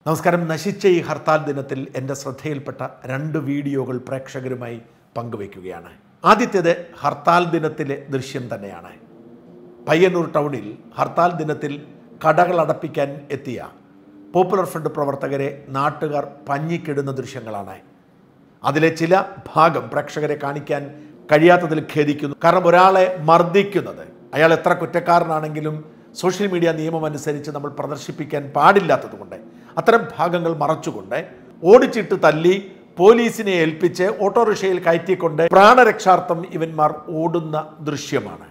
നമസ്കാരം നശിച്ച ഈ ഹർത്താൽ ദിനത്തിൽ എൻ്റെ ശ്രദ്ധയിൽപ്പെട്ട രണ്ട് വീഡിയോകൾ പ്രേക്ഷകരുമായി പങ്കുവയ്ക്കുകയാണ് ആദ്യത്തേത് ഹർത്താൽ ദിനത്തിലെ ദൃശ്യം തന്നെയാണ് പയ്യന്നൂർ ടൗണിൽ ഹർത്താൽ ദിനത്തിൽ കടകൾ അടപ്പിക്കാൻ എത്തിയ പോപ്പുലർ ഫ്രണ്ട് പ്രവർത്തകരെ നാട്ടുകാർ പഞ്ഞിക്കിടുന്ന ദൃശ്യങ്ങളാണ് അതിലെ ചില ഭാഗം പ്രേക്ഷകരെ കാണിക്കാൻ കഴിയാത്തതിൽ ഖേദിക്കുന്നു കാരണം ഒരാളെ മർദ്ദിക്കുന്നത് അയാൾ എത്ര കുറ്റക്കാരനാണെങ്കിലും സോഷ്യൽ മീഡിയ നിയമം അനുസരിച്ച് നമ്മൾ പ്രദർശിപ്പിക്കാൻ പാടില്ലാത്തതുകൊണ്ട് അത്തരം ഭാഗങ്ങൾ മറച്ചുകൊണ്ട് ഓടിച്ചിട്ട് തല്ലി പോലീസിനെ ഏൽപ്പിച്ച് ഓട്ടോറിക്ഷയിൽ കയറ്റിക്കൊണ്ട് പ്രാണരക്ഷാർത്ഥം ഇവന്മാർ ഓടുന്ന ദൃശ്യമാണ്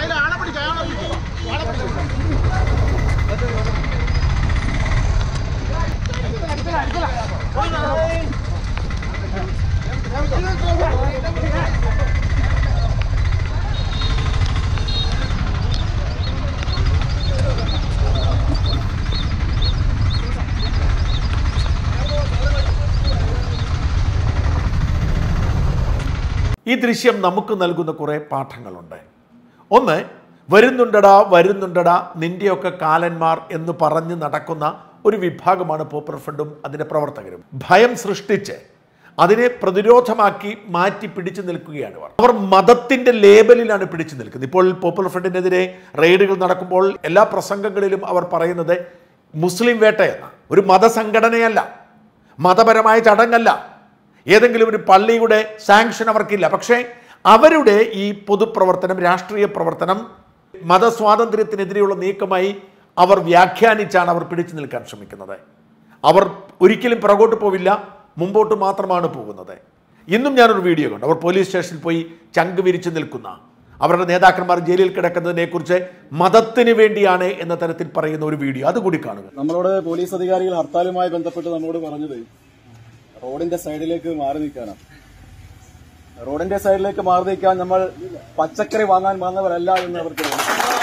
ഈ ദൃശ്യം നമുക്ക് നൽകുന്ന കുറേ പാഠങ്ങളുണ്ട് ഒന്ന് വരുന്നുണ്ടടാ വരുന്നുണ്ടടാ നിന്റെയൊക്കെ കാലന്മാർ എന്ന് പറഞ്ഞ് നടക്കുന്ന ഒരു വിഭാഗമാണ് പോപ്പുലർ ഫ്രണ്ടും അതിൻ്റെ പ്രവർത്തകരും ഭയം സൃഷ്ടിച്ച് അതിനെ പ്രതിരോധമാക്കി മാറ്റി പിടിച്ചു നിൽക്കുകയാണ് ഇവർ അവർ മതത്തിന്റെ ലേബലിലാണ് പിടിച്ചു നിൽക്കുന്നത് ഇപ്പോൾ പോപ്പുലർ ഫ്രണ്ടിനെതിരെ റെയ്ഡുകൾ നടക്കുമ്പോൾ എല്ലാ പ്രസംഗങ്ങളിലും അവർ പറയുന്നത് മുസ്ലിം വേട്ടയെന്ന ഒരു മതസംഘടനയല്ല മതപരമായ ചടങ്ങല്ല ഏതെങ്കിലും ഒരു പള്ളിയുടെ സാങ്ഷൻ അവർക്കില്ല പക്ഷേ അവരുടെ ഈ പൊതുപ്രവർത്തനം രാഷ്ട്രീയ പ്രവർത്തനം മതസ്വാതന്ത്ര്യത്തിനെതിരെയുള്ള നീക്കമായി അവർ വ്യാഖ്യാനിച്ചാണ് അവർ പിടിച്ചു നിൽക്കാൻ ശ്രമിക്കുന്നത് അവർ ഒരിക്കലും പുറകോട്ട് പോവില്ല മുമ്പോട്ട് മാത്രമാണ് പോകുന്നത് ഇന്നും ഞാനൊരു വീഡിയോ കണ്ടു അവർ പോലീസ് സ്റ്റേഷനിൽ പോയി ചങ്ക് വിരിച്ചു നിൽക്കുന്ന അവരുടെ നേതാക്കന്മാർ ജയിലിൽ കിടക്കുന്നതിനെ കുറിച്ച് മതത്തിന് വേണ്ടിയാണ് എന്ന തരത്തിൽ പറയുന്ന ഒരു വീഡിയോ അതുകൂടി കാണുക നമ്മളോട് പോലീസ് അധികാരികൾ ഹർത്താലുമായി ബന്ധപ്പെട്ട് നമ്മോട് പറഞ്ഞത് റോഡിന്റെ സൈഡിലേക്ക് മാറി നിൽക്കാനാണ് റോഡിന്റെ സൈഡിലേക്ക് മാറി നിൽക്കാൻ നമ്മൾ പച്ചക്കറി വാങ്ങാൻ വന്നവരല്ല എന്ന് അവർക്ക് തോന്നി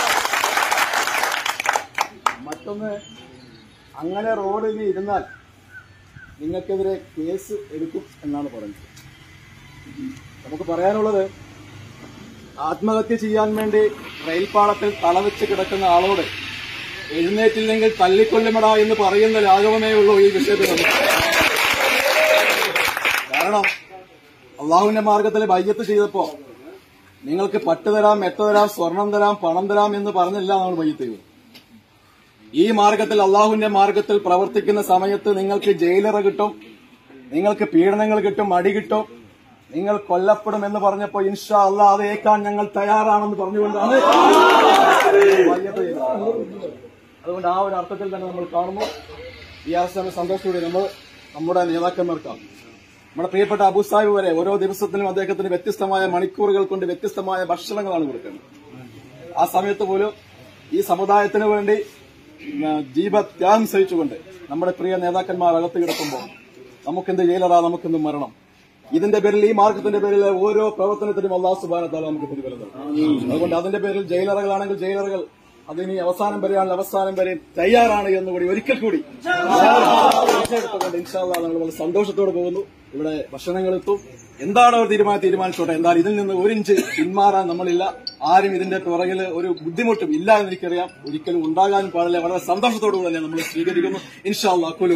മറ്റൊന്ന് അങ്ങനെ റോഡിൽ ഇരുന്നാൽ നിങ്ങൾക്കെതിരെ കേസ് എടുക്കും എന്നാണ് പറഞ്ഞത് നമുക്ക് പറയാനുള്ളത് ആത്മഹത്യ ചെയ്യാൻ വേണ്ടി റെയിൽപാളത്തിൽ തലവെച്ച് കിടക്കുന്ന ആളോട് എഴുന്നേറ്റില്ലെങ്കിൽ തല്ലിക്കൊല്ലുമടാ എന്ന് പറയുന്ന ലാഘവമേ ഉള്ളൂ ഈ വിഷയത്തിൽ നമുക്ക്. കാരണം അള്ളാഹുവിന്റെ മാർഗത്തിൽ ബയ്യത്ത് ചെയ്തപ്പോ നിങ്ങൾക്ക് പട്ട് തരാം മെത്ത തരാം സ്വർണം തരാം പണം തരാം എന്ന് പറഞ്ഞല്ല നമ്മൾ ബയ്യത്ത് ചെയ്തത് ഈ മാർഗത്തിൽ അള്ളാഹുവിന്റെ മാർഗത്തിൽ പ്രവർത്തിക്കുന്ന സമയത്ത് നിങ്ങൾക്ക് ജയിലറ കിട്ടും നിങ്ങൾക്ക് പീഡനങ്ങൾ കിട്ടും അടി കിട്ടും നിങ്ങൾ കൊല്ലപ്പെടും എന്ന് പറഞ്ഞപ്പോ ഇൻഷാ അല്ലാ അത് ഏക്കാൻ ഞങ്ങൾ തയ്യാറാണെന്ന് പറഞ്ഞുകൊണ്ടാണ് ബയ്യത്ത് ചെയ്തത്. അതുകൊണ്ട് ആ ഒരു അർത്ഥത്തിൽ തന്നെ നമ്മൾ കാണുന്നു ഈ അവസരം സന്തോഷത്തോടെ നമ്മൾ നമ്മുടെ നേതാക്കന്മാർക്കാണ് നമ്മുടെ പ്രിയപ്പെട്ട അബു സാഹിബ് വരെ ഓരോ ദിവസത്തിലും അദ്ദേഹത്തിന് വ്യത്യസ്തമായ മണിക്കൂറുകൾ കൊണ്ട് വ്യത്യസ്തമായ ഭക്ഷണങ്ങളാണ് കൊടുക്കുന്നത് ആ സമയത്ത് പോലും ഈ സമുദായത്തിന് വേണ്ടി ആ, ജീവത്യാഗം സഹിച്ചുകൊണ്ട് നമ്മുടെ പ്രിയ നേതാക്കന്മാർ അകത്ത് കിടക്കുമ്പോൾ നമുക്കെന്ത് ജയിലറാ നമുക്കെന്ത് മരണം ഇതിന്റെ പേരിൽ ഈ മാർഗത്തിന്റെ പേരിൽ ഓരോ പ്രവർത്തനത്തിനും അള്ളാഹു സുബാനത്താൽ നമുക്ക് പ്രതിഫലം നൽകും അതുകൊണ്ട് അതിന്റെ പേരിൽ ജയിലറകളാണെങ്കിൽ ജയിലറകൾ അതിനി അവസാനം വരെയാണെങ്കിൽ അവസാനം വരെ തയ്യാറാണ് എന്നുകൂടി ഒരിക്കൽ കൂടി എടുത്തുകൊണ്ട് ഇൻഷാല്ലാ നമ്മൾ വളരെ സന്തോഷത്തോടെ പോകുന്നു ഇവിടെ ഭക്ഷണങ്ങൾ എത്തും എന്താണ് അവർ തീരുമാനം തീരുമാനിച്ചോട്ടെ എന്നാൽ ഇതിൽ നിന്ന് ഒരു ഇഞ്ച് പിന്മാറാൻ നമ്മളില്ല ആരും ഇതിന്റെ പുറകിൽ ഒരു ബുദ്ധിമുട്ടും ഇല്ല എന്ന് എനിക്കറിയാം ഒരിക്കലും ഉണ്ടാകാനും പാടില്ല വളരെ സന്തോഷത്തോടു കൂടി തന്നെ നമ്മൾ സ്വീകരിക്കുന്നു ഇൻഷാല്ലാ കൂലി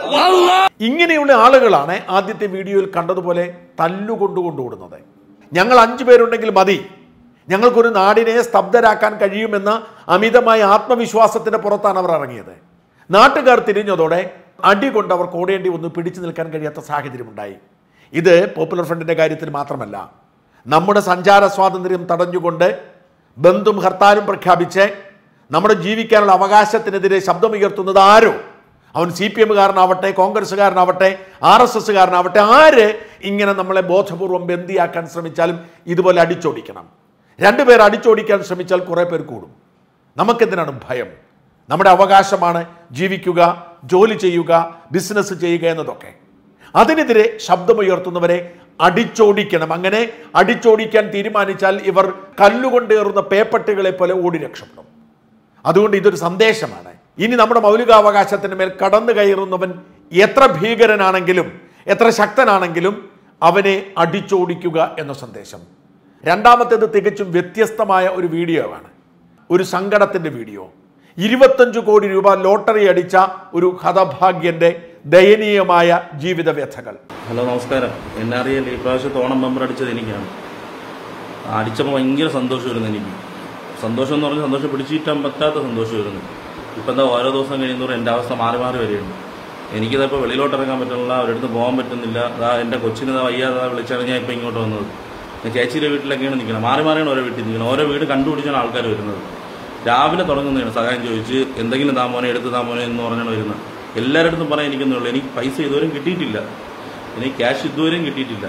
ഇങ്ങനെയുള്ള ആളുകളാണ് ആദ്യത്തെ വീഡിയോയിൽ കണ്ടതുപോലെ തല്ലുകൊണ്ടുകൊണ്ട് ഓടുന്നത് ഞങ്ങൾ അഞ്ചു പേരുണ്ടെങ്കിൽ മതി ഞങ്ങൾക്കൊരു നാടിനെ സ്തബ്ധരാക്കാൻ കഴിയുമെന്ന അമിതമായ ആത്മവിശ്വാസത്തിന്റെ പുറത്താണ് അവർ ഇറങ്ങിയത് നാട്ടുകാർ തിരിഞ്ഞതോടെ അടി കൊണ്ട് അവർക്ക് ഓടേണ്ടി വന്നു പിടിച്ചു നിൽക്കാൻ കഴിയാത്ത സാഹചര്യമുണ്ടായി ഇത് പോപ്പുലർ ഫ്രണ്ടിന്റെ കാര്യത്തിൽ മാത്രമല്ല നമ്മുടെ സഞ്ചാര സ്വാതന്ത്ര്യം തടഞ്ഞുകൊണ്ട് ബന്ധും ഹർത്താലും പ്രഖ്യാപിച്ച് നമ്മുടെ ജീവിക്കാനുള്ള അവകാശത്തിനെതിരെ ശബ്ദമുയർത്തുന്നത് ആരോ അവൻ സി പി എമ്മുകാരനാവട്ടെ കോൺഗ്രസ്സുകാരനാവട്ടെ ആർ എസ് എസ്സുകാരനാവട്ടെ ആര് ഇങ്ങനെ നമ്മളെ ബോധപൂർവം ബന്ദിയാക്കാൻ ശ്രമിച്ചാലും ഇതുപോലെ അടിച്ചോടിക്കണം രണ്ടുപേർ അടിച്ചോടിക്കാൻ ശ്രമിച്ചാൽ കുറേ പേർ കൂടും നമുക്കെന്തിനാണ് ഭയം നമ്മുടെ അവകാശമാണ് ജീവിക്കുക ജോലി ചെയ്യുക ബിസിനസ് ചെയ്യുക എന്നതൊക്കെ അതിനെതിരെ ശബ്ദമുയർത്തുന്നവരെ അടിച്ചോടിക്കണം അങ്ങനെ അടിച്ചോടിക്കാൻ തീരുമാനിച്ചാൽ ഇവർ കല്ലുകൊണ്ടേറുന്ന പേപ്പട്ടികളെ പോലെ ഓടി രക്ഷപ്പെടും അതുകൊണ്ട് ഇതൊരു സന്ദേശമാണ് ഇനി നമ്മുടെ മൗലികാവകാശത്തിന് മേൽ കടന്നു കയറുന്നവൻ എത്ര ഭീകരനാണെങ്കിലും എത്ര ശക്തനാണെങ്കിലും അവനെ അടിച്ചോടിക്കുക എന്ന സന്ദേശം രണ്ടാമത്തേത് തികച്ചും വ്യത്യസ്തമായ ഒരു വീഡിയോ ആണ് ഒരു സങ്കടത്തിൻ്റെ വീഡിയോ ഇരുപത്തഞ്ച് കോടി രൂപ ലോട്ടറി അടിച്ച ഒരു ഹതഭാഗ്യന്റെ ദയനീയമായ ജീവിത വ്യഥകൾ ഹലോ നമസ്കാരം എന്നെ അറിയില്ല ഈ പ്രാവശ്യത്തെ ഓണം മെമ്പർ അടിച്ചത് എനിക്കാണ് അടിച്ചപ്പോൾ ഭയങ്കര സന്തോഷമായിരുന്നു എനിക്ക് സന്തോഷം എന്ന് പറഞ്ഞാൽ സന്തോഷം പിടിച്ചിട്ടാൻ പറ്റാത്ത സന്തോഷമായിരുന്നു ഇപ്പം എന്താ ഓരോ ദിവസം കഴിയുന്നതോറും എൻ്റെ അവസ്ഥ മാറി മാറി വരികയാണ് എനിക്കിതിപ്പോൾ വെളിയിലോട്ട് ഇറങ്ങാൻ പറ്റുന്നില്ല ഒരിടത്ത് പോകാൻ പറ്റുന്നില്ല അതാ എൻ്റെ കൊച്ചിന് ഇതാ വയ്യാതെ വിളിച്ചാണ് ഞാൻ ഇപ്പം ഇങ്ങോട്ട് വന്നത് ഞാൻ ചേച്ചിയുടെ വീട്ടിലൊക്കെയാണ് നിൽക്കുന്നത് മാറി മാറിയാണ് ഓരോ വീട്ടിൽ നിൽക്കുന്നത് ഓരോ വീട് കണ്ടുപിടിച്ചാണ് ആൾക്കാർ വരുന്നത് രാവിലെ തുടങ്ങുന്നതാണ് സഹായം ചോദിച്ച് എന്തെങ്കിലും താ മോനെ എടുത്ത് താ മോനെ എന്ന് പറഞ്ഞാണ് വരുന്നത് എല്ലാവരുടെ അടുത്തും പറയാൻ എനിക്കൊന്നേ ഉള്ളൂ എനിക്ക് പൈസ ഇതുവരെയും കിട്ടിയിട്ടില്ല എനിക്ക് ക്യാഷ് ഇതുവരെയും കിട്ടിയിട്ടില്ല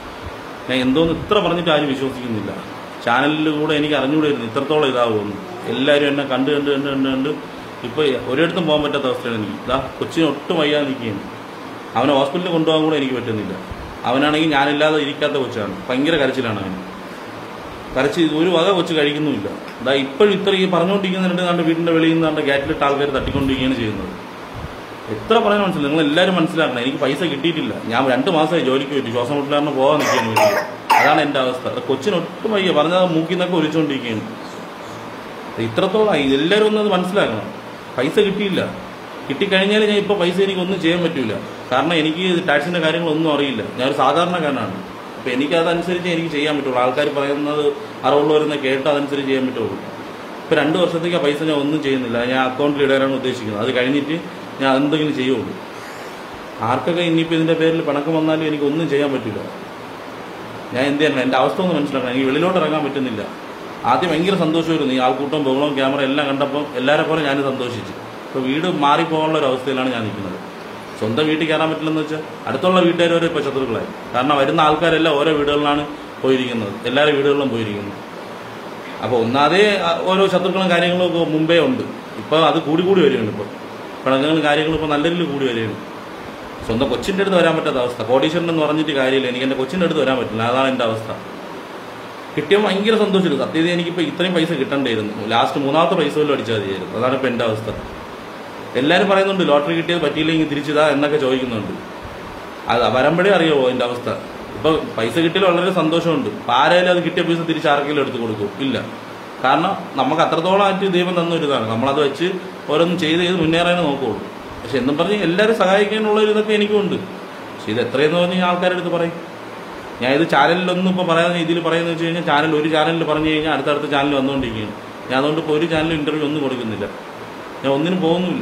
ഞാൻ എന്തോന്ന് ഇത്ര പറഞ്ഞിട്ട് ആരും വിശ്വസിക്കുന്നില്ല ചാനലിൽ കൂടെ എനിക്ക് അറിഞ്ഞുകൂടായിരുന്നു ഇത്രത്തോളം ഇതാവുമെന്ന് എല്ലാവരും എന്നെ കണ്ട് കണ്ട് കണ്ട് കണ്ട് കണ്ട് ഇപ്പോൾ ഒരിടത്തും പോകാൻ പറ്റാത്ത അവസ്ഥയാണ് എനിക്ക് ഇതാ കൊച്ചിന് ഒട്ടും വയ്യാതെ നിൽക്കുകയാണ് അവനെ ഹോസ്പിറ്റലിൽ കൊണ്ടുപോകാൻ കൂടെ എനിക്ക് പറ്റുന്നില്ല അവനാണെങ്കിൽ ഞാനില്ലാതെ ഇരിക്കാത്ത കൊച്ചാണ് ഭയങ്കര കരച്ചിലാണ് അവൻ കരച്ച് ഒരു വക കൊച്ച് കഴിക്കുന്നുമില്ല ഇതാ ഇപ്പോഴും ഇത്ര ഈ പറഞ്ഞുകൊണ്ടിരിക്കുന്നുണ്ട് കണ്ട് വീടിന്റെ വെളിയിൽ നിന്ന് കണ്ട് ഗാറ്റിലിട്ട് ആൾക്കാർ തട്ടിക്കൊണ്ടിരിക്കുകയാണ് ചെയ്യുന്നത് എത്ര പറയാൻ മനസ്സിലായി നിങ്ങൾ എല്ലാവരും മനസ്സിലാക്കണം എനിക്ക് പൈസ കിട്ടിയിട്ടില്ല ഞാൻ രണ്ട് മാസമായി ജോലിക്ക് പറ്റി ശ്വാസം മുട്ടിലാറിന് പോകാൻ നിൽക്കുകയാണ് വീട്ടിൽ അതാണ് എൻ്റെ അവസ്ഥ അത് കൊച്ചിന് ഒട്ടും വയ്യ പറഞ്ഞാൽ മൂക്കിൽ നിന്നൊക്കെ ഒലിച്ചുകൊണ്ടിരിക്കുകയാണ് ഇത്രത്തോളം ആയി. എല്ലാവരും ഒന്ന് അത് മനസ്സിലാക്കണം പൈസ കിട്ടിയില്ല കിട്ടിക്കഴിഞ്ഞാൽ ഞാൻ ഇപ്പോൾ പൈസ എനിക്ക് ഒന്നും ചെയ്യാൻ പറ്റൂല കാരണം എനിക്ക് ടാക്സിന്റെ കാര്യങ്ങളൊന്നും അറിയില്ല ഞാനൊരു സാധാരണക്കാരനാണ് അപ്പൊ എനിക്ക് അതനുസരിച്ച് എനിക്ക് ചെയ്യാൻ പറ്റുള്ളൂ ആൾക്കാർ പറയുന്നത് അറിവുള്ളവരെന്ന് കേട്ട് അതനുസരിച്ച് ചെയ്യാൻ പറ്റുള്ളൂ ഇപ്പൊ രണ്ട് വർഷത്തേക്ക് ആ പൈസ ഞാൻ ഒന്നും ചെയ്യുന്നില്ല ഞാൻ അക്കൗണ്ടിൽ ഇടാനാണ് ഉദ്ദേശിക്കുന്നത് അത് കഴിഞ്ഞിട്ട് ഞാൻ എന്തെങ്കിലും ചെയ്യുള്ളൂ ആർക്കൊക്കെ ഇനിയിപ്പോൾ ഇതിന്റെ പേരിൽ പിണക്കം വന്നാലും എനിക്ക് ഒന്നും ചെയ്യാൻ പറ്റില്ല ഞാൻ എന്ത് ചെയ്യണം എൻ്റെ അവസ്ഥ ഒന്ന് മനസ്സിലാക്കണം എനിക്ക് വെളിയിലോട്ട് ഇറങ്ങാൻ പറ്റുന്നില്ല ആദ്യം ഭയങ്കര സന്തോഷമായിരുന്നു ഈ ആൾക്കൂട്ടം ബഹളവും ക്യാമറ എല്ലാം കണ്ടപ്പോൾ എല്ലാവരെ പോലെ ഞാൻ സന്തോഷിച്ചു ഇപ്പോൾ വീട് മാറിപ്പോകാനുള്ള ഒരു അവസ്ഥയിലാണ് ഞാൻ നിൽക്കുന്നത് സ്വന്തം വീട്ടിൽ കയറാൻ പറ്റില്ലെന്ന് വെച്ചാൽ അടുത്തുള്ള വീട്ടുകാർ വരെ ഇപ്പോൾ ശത്രുക്കളായി കാരണം വരുന്ന ആൾക്കാരെല്ലാം ഓരോ വീടുകളിലാണ് പോയിരിക്കുന്നത് എല്ലാവരുടെ വീടുകളിലും പോയിരിക്കുന്നത് അപ്പോൾ ഒന്നാതെ ആ, ഓരോ ശത്രുക്കളും കാര്യങ്ങളും ഒക്കെ മുമ്പേ ഉണ്ട് ഇപ്പോൾ അത് കൂടി കൂടി വരികയാണ് ഇപ്പോൾ പിണക്കങ്ങളും കാര്യങ്ങളും ഇപ്പോൾ നല്ല രീതിയിൽ കൂടി വരികയാണ് സ്വന്തം കൊച്ചിൻ്റെ അടുത്ത് വരാൻ പറ്റാത്ത അവസ്ഥ കോടീശ്വരൻ എന്ന് പറഞ്ഞിട്ട് കാര്യമില്ല എനിക്ക് എൻ്റെ കൊച്ചിൻ്റെ അടുത്ത് വരാൻ പറ്റില്ല അതാണ് എൻ്റെ അവസ്ഥ കിട്ടിയ ഭയങ്കര സന്തോഷമായിരുന്നു സത്യത്തിൽ എനിക്കിപ്പോൾ ഇത്രയും പൈസ കിട്ടണ്ടായിരുന്നു ലാസ്റ്റ് മൂന്നാമത്തെ പൈസ പോലും അടിച്ചാൽ മതിയായിരുന്നു അതാണ് ഇപ്പോൾ എൻ്റെ അവസ്ഥ എല്ലാവരും പറയുന്നുണ്ട് ലോട്ടറി കിട്ടിയത് പറ്റിയില്ലെങ്കിൽ തിരിച്ചിതാ എന്നൊക്കെ ചോദിക്കുന്നുണ്ട് അത് വരുമ്പോഴേ അറിയാമോ എൻ്റെ അവസ്ഥ ഇപ്പൊ പൈസ കിട്ടിയാൽ വളരെ സന്തോഷമുണ്ട് ഇപ്പൊ ആരായാലും അത് കിട്ടിയ പൈസ തിരിച്ച് ആർക്കെങ്കിലും എടുത്ത് കൊടുക്കും ഇല്ല കാരണം നമുക്ക് അത്രത്തോളം ആയിട്ട് ദൈവം തന്ന ഒരു ഇതാണ് നമ്മളത് വെച്ച് ഓരോന്നും ചെയ്ത് ചെയ്ത് മുന്നേറാനേ നോക്കുള്ളൂ പക്ഷെ എന്നും പറഞ്ഞ് എല്ലാവരും സഹായിക്കാനുള്ള ഒരു ഇതൊക്കെ എനിക്കും ഉണ്ട് പക്ഷെ ഇത് എത്രയെന്ന് പറഞ്ഞ് ഞാൻ ആൾക്കാരുടെ അടുത്ത് പറയും ഞാൻ ഇത് ചാനലിലൊന്നും ഇപ്പോൾ പറയാൻ രീതിയിൽ പറയുന്നത് വെച്ച് കഴിഞ്ഞാൽ ചാനൽ ഒരു ചാനലിൽ പറഞ്ഞു കഴിഞ്ഞാൽ അടുത്തടുത്ത ചാനൽ വന്നുകൊണ്ടിരിക്കുകയാണ് ഞാൻ അതുകൊണ്ട് ഇപ്പോൾ ഒരു ചാനൽ ഇന്റർവ്യൂ ഒന്നും കൊടുക്കുന്നില്ല ഞാൻ ഒന്നിനും പോകുന്നില്ല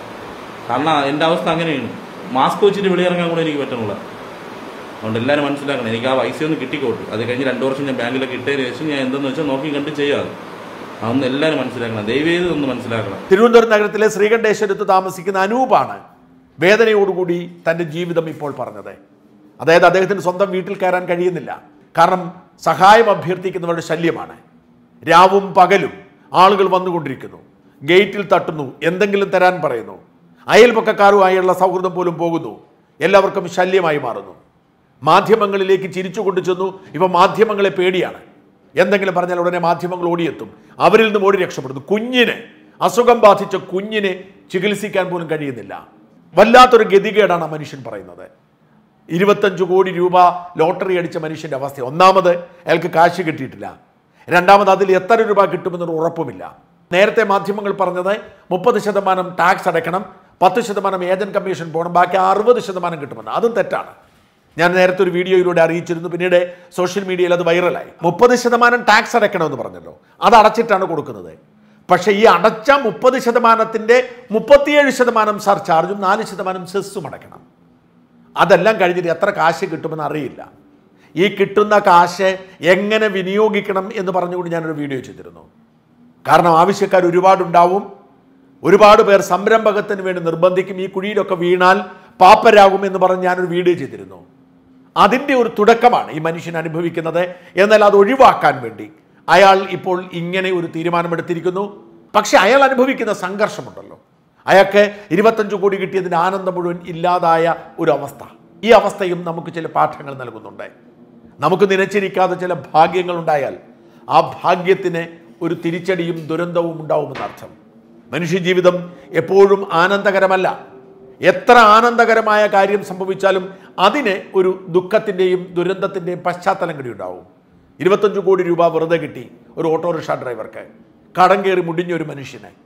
കാരണം എൻ്റെ അവസ്ഥ അങ്ങനെയാണ് മാസ്ക് വെച്ചിട്ട് വെളിയിറങ്ങാൻ കൂടെ എനിക്ക് പറ്റണില്ല അതുകൊണ്ട് എല്ലാവരും മനസ്സിലാക്കണം എനിക്ക് ആ പൈസ ഒന്ന് കിട്ടിക്കോട്ടെ അത് കഴിഞ്ഞ് രണ്ടു വർഷം ഞാൻ ബാങ്കിലൊക്കെ ഇട്ടതിന് ശേഷം ഞാൻ എന്തെന്ന് വെച്ചാൽ നോക്കി കണ്ട് ചെയ്യാതെ അതൊന്ന് എല്ലാവരും മനസ്സിലാക്കണം ദയവേത് ഒന്ന് മനസ്സിലാക്കണം തിരുവനന്തപുരം നഗരത്തിലെ ശ്രീകണ്ഠേശ്വരത്ത് താമസിക്കുന്ന അനൂപാണ് വേദനയോടുകൂടി തൻ്റെ ജീവിതം ഇപ്പോൾ പറഞ്ഞത് അതായത് അദ്ദേഹത്തിന് സ്വന്തം വീട്ടിൽ കയറാൻ കഴിയുന്നില്ല കാരണം സഹായം അഭ്യർത്ഥിക്കുന്നവരുടെ ശല്യമാണ് രാവും പകലും ആളുകൾ വന്നുകൊണ്ടിരിക്കുന്നു ഗേറ്റിൽ തട്ടുന്നു എന്തെങ്കിലും തരാൻ പറയുന്നു അയൽപക്കക്കാരുമായുള്ള സൗഹൃദം പോലും പോകുന്നു എല്ലാവർക്കും ശല്യമായി മാറുന്നു മാധ്യമങ്ങളിലേക്ക് ചിരിച്ചുകൊണ്ട് ചെന്നു ഇപ്പൊ മാധ്യമങ്ങളെ പേടിയാണ് എന്തെങ്കിലും പറഞ്ഞാൽ ഉടനെ മാധ്യമങ്ങൾ ഓടിയെത്തും അവരിൽ നിന്നും ഓടി രക്ഷപ്പെടുന്നു കുഞ്ഞിന് അസുഖം ബാധിച്ച കുഞ്ഞിനെ ചികിത്സിക്കാൻ പോലും കഴിയുന്നില്ല വല്ലാത്തൊരു ഗതികേടാണ് ആ മനുഷ്യൻ പറയുന്നത് ഇരുപത്തഞ്ച് കോടി രൂപ ലോട്ടറി അടിച്ച മനുഷ്യന്റെ അവസ്ഥ ഒന്നാമത് അയാൾക്ക് കാശ് കിട്ടിയിട്ടില്ല രണ്ടാമത് അതിൽ എത്ര രൂപ കിട്ടുമെന്നൊരു ഉറപ്പുമില്ല നേരത്തെ മാധ്യമങ്ങൾ പറഞ്ഞത് മുപ്പത് ശതമാനം ടാക്സ് അടയ്ക്കണം പത്ത് ശതമാനം ഏജന്റ് കമ്മീഷൻ പോകണം ബാക്കി അറുപത് ശതമാനം കിട്ടുമെന്ന് അതും തെറ്റാണ് ഞാൻ നേരത്തെ ഒരു വീഡിയോയിലൂടെ അറിയിച്ചിരുന്നു പിന്നീട് സോഷ്യൽ മീഡിയയിൽ അത് വൈറലായി മുപ്പത് ശതമാനം ടാക്സ് അടയ്ക്കണമെന്ന് പറഞ്ഞല്ലോ അത് അടച്ചിട്ടാണ് കൊടുക്കുന്നത് പക്ഷേ ഈ അടച്ച മുപ്പത് ശതമാനത്തിന്റെ മുപ്പത്തിയേഴ് ശതമാനം സർചാർജും നാല് ശതമാനം സെസ്സും അടയ്ക്കണം അതെല്ലാം കഴിഞ്ഞിട്ട് എത്ര കാശ് കിട്ടുമെന്ന് അറിയില്ല ഈ കിട്ടുന്ന കാശ് എങ്ങനെ വിനിയോഗിക്കണം എന്ന് പറഞ്ഞുകൊണ്ട് ഞാനൊരു വീഡിയോ ചെയ്തിരുന്നു കാരണം ആവശ്യക്കാർ ഒരുപാടുണ്ടാവും ഒരുപാട് പേർ സംരംഭകത്തിന് വേണ്ടി നിർബന്ധിക്കും ഈ കുഴിയിലൊക്കെ വീണാൽ പാപ്പരാകും എന്ന് പറഞ്ഞ് ഞാനൊരു വീഡിയോ ചെയ്തിരുന്നു അതിൻ്റെ ഒരു തുടക്കമാണ് ഈ മനുഷ്യൻ അനുഭവിക്കുന്നത് എന്നാൽ അത് ഒഴിവാക്കാൻ വേണ്ടി അയാൾ ഇപ്പോൾ ഇങ്ങനെ ഒരു തീരുമാനമെടുത്തിരിക്കുന്നു പക്ഷെ അയാൾ അനുഭവിക്കുന്ന സംഘർഷമുണ്ടല്ലോ അയാൾക്ക് ഇരുപത്തഞ്ച് കോടി കിട്ടിയതിൻ്റെ ആനന്ദം മുഴുവൻ ഇല്ലാതായ ഒരു അവസ്ഥ ഈ അവസ്ഥയും നമുക്ക് ചില പാഠങ്ങൾ നൽകുന്നുണ്ട് നമുക്ക് നനച്ചിരിക്കാതെ ചില ഭാഗ്യങ്ങൾ ഉണ്ടായാൽ ആ ഭാഗ്യത്തിന് ഒരു തിരിച്ചടിയും ദുരന്തവും ഉണ്ടാവുമെന്നർത്ഥം മനുഷ്യജീവിതം എപ്പോഴും ആനന്ദകരമല്ല എത്ര ആനന്ദകരമായ കാര്യം സംഭവിച്ചാലും അതിന് ഒരു ദുഃഖത്തിൻ്റെയും ദുരന്തത്തിൻ്റെയും പശ്ചാത്തലം കൂടി ഉണ്ടാവും ഇരുപത്തഞ്ച് കോടി രൂപ വെറുതെ കിട്ടി ഒരു ഓട്ടോറിക്ഷ ഡ്രൈവർക്ക് കടം കയറി മുടിഞ്ഞ ഒരു മനുഷ്യന്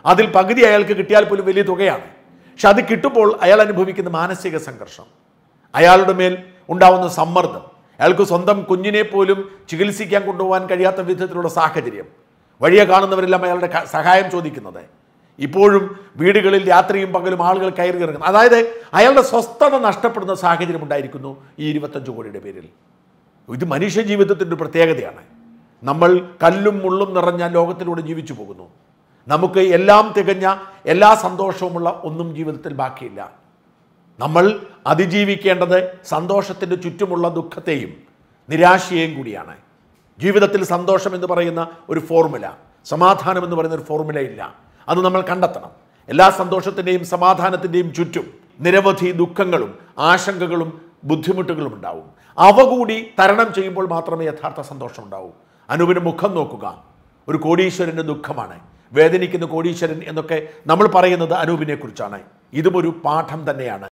അതിൽ പകുതി അയാൾക്ക് കിട്ടിയാൽ പോലും വലിയ തുകയാണ് പക്ഷെ അത് കിട്ടുമ്പോൾ അയാൾ അനുഭവിക്കുന്ന മാനസിക സംഘർഷം അയാളുടെ മേൽ ഉണ്ടാവുന്ന സമ്മർദ്ദം അയാൾക്ക് സ്വന്തം കുഞ്ഞിനെ പോലും ചികിത്സിക്കാൻ കൊണ്ടുപോകാൻ കഴിയാത്ത വിധത്തിലുള്ള സാഹചര്യം വഴിയെ കാണുന്നവരെല്ലാം അയാളുടെ ക- സഹായം ചോദിക്കുന്നത് ഇപ്പോഴും വീടുകളിൽ രാത്രിയും പകലും ആളുകൾ കയറി ഇറങ്ങുന്നു അതായത് അയാളുടെ സ്വസ്ഥത നഷ്ടപ്പെടുന്ന സാഹചര്യം ഉണ്ടായിരിക്കുന്നു ഈ ഇരുപത്തഞ്ച് കോടിയുടെ പേരിൽ ഇത് മനുഷ്യ ജീവിതത്തിൻ്റെ ഒരു പ്രത്യേകതയാണ് നമ്മൾ കല്ലും മുള്ളും നിറഞ്ഞ ലോകത്തിലൂടെ ജീവിച്ചു പോകുന്നു നമുക്ക് എല്ലാം തികഞ്ഞ എല്ലാ സന്തോഷവുമുള്ള ഒന്നും ജീവിതത്തിൽ ബാക്കിയില്ല നമ്മൾ അതിജീവിക്കേണ്ടത് സന്തോഷത്തിൻ്റെ ചുറ്റുമുള്ള ദുഃഖത്തെയും നിരാശയെയും കൂടിയാണ് ജീവിതത്തിൽ സന്തോഷം എന്ന് പറയുന്ന ഒരു ഫോർമുല സമാധാനം എന്ന് പറയുന്ന ഒരു ഫോർമുല ഇല്ല അത് നമ്മൾ കണ്ടെത്തണം എല്ലാ സന്തോഷത്തിൻ്റെയും സമാധാനത്തിൻ്റെയും ചുറ്റും നിരവധി ദുഃഖങ്ങളും ആശങ്കകളും ബുദ്ധിമുട്ടുകളും ഉണ്ടാവും അവ കൂടി തരണം ചെയ്യുമ്പോൾ മാത്രമേ യഥാർത്ഥ സന്തോഷം ഉണ്ടാവൂ അനുവിന് മുഖം നോക്കുക ഒരു കോടീശ്വരൻ്റെ ദുഃഖമാണ് വേദനിക്കുന്ന കോടീശ്വരൻ എന്നൊക്കെ നമ്മൾ പറയുന്നത് അനൂപിനെ കുറിച്ചാണ് ഇതും ഒരു പാഠം തന്നെയാണ്